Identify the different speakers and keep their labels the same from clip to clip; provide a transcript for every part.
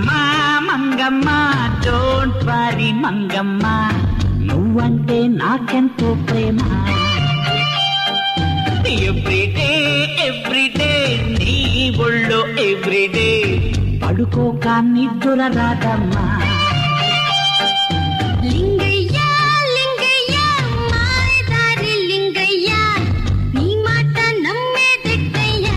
Speaker 1: Mangamma Mangamma don't worry Mangamma నువ్వంటే నాకెంతో ప్రేమ everyday everyday నీ ఒళ్ళో ఎవ్రీడే పడుకోక నిద్ర రాదమ్మా
Speaker 2: లింగయ్య లింగయ్య మాయదారి లింగయ్య నీ మాట నమ్మేదెట్టయ్యా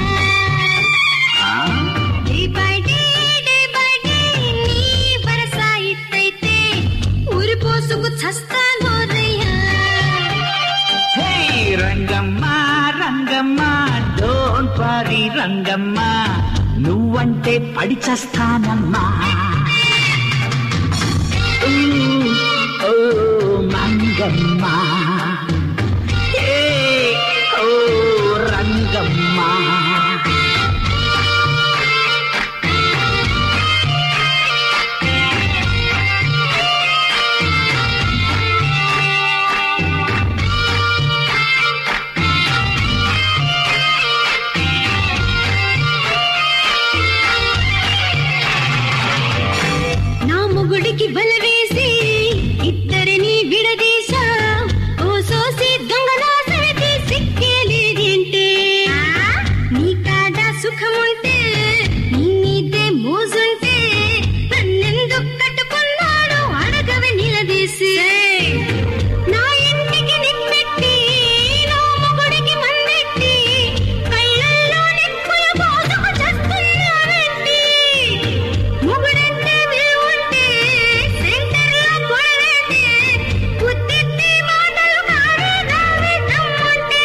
Speaker 2: day by day day by day నీ వరస ఇట్టయితే ఊరి పోసుకు చస్తానోరయ్యా
Speaker 1: హే రంగమ్మ రంగమ్మ డోంట్ వరీ రంగమ్మ నువ్వంటే పడి చస్తానమ్మా ఊ, ఓ మంగమ్మ ఏ, ఓ రంగమ్మ
Speaker 2: నా మొగుడికి బల వేసి ఇద్దరిని విడదీశా ఓ సోసి దొంగలా సరిది సిక్కేలేదేంటే నీ కాడ సుఖముంటే నీ మీదే మోజుంటే నన్నెందుకు కట్టుకున్నాడు అడగవి నిలదీసి నా ఇంటికి నిప్పెట్టి నా మొగుడికి మన్నెట్టి కళ్ళల్లో నిప్పుల పోసుకు చస్తున్నావేంటి మొగుడంటే విలువుంటే సెంటర్లో కొడవేంటి ఉత్తిత్తి మాటలు కాదు రావి దమ్ముంటే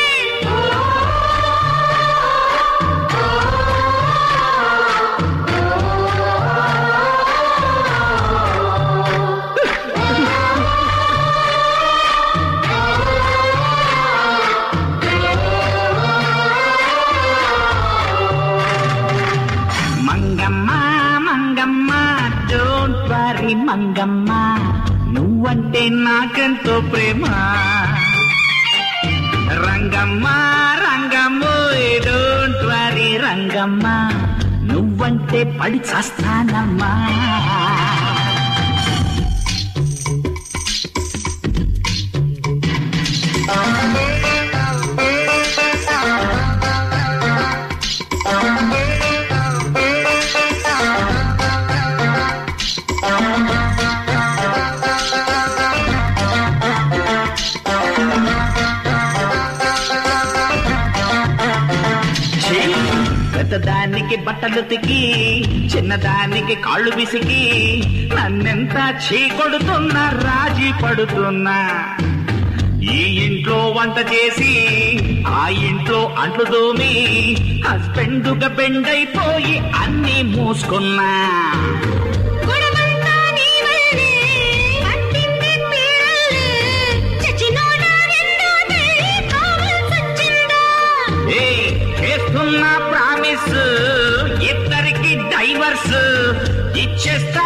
Speaker 1: మంగమ్మ మంగమ్మ డోంట్ వరీ మంగమ్మ నువ్వంటే నాకెంతో ప్రేమ రంగమ్మ రంగమ్మ డోంట్ వరీ రంగమ్మ నువ్వంటే పడి చస్తానమ్మా ఛీ! పెద్దదానికి బట్టలు తికి చిన్నదానికి కాళ్ళు విసికి నన్నెంత చీకొడుతున్నా రాజీ పడుతున్నా ఈ ఇంట్లో వంట చేసి ఆ ఇంట్లో అంట్లు దోమి హస్బెండుగా బెండైపోయి అన్ని మూసుకున్నా
Speaker 2: గొడవంతా నీ వల్లే పట్టింది పీడల్లే చచ్చినోడా రెండో తల్లి కావాల్సొచ్చిందా
Speaker 1: ఏ చేస్తున్న ప్రామిస్ ఇద్దరికి డైవర్స్ ఇచ్చేస్తా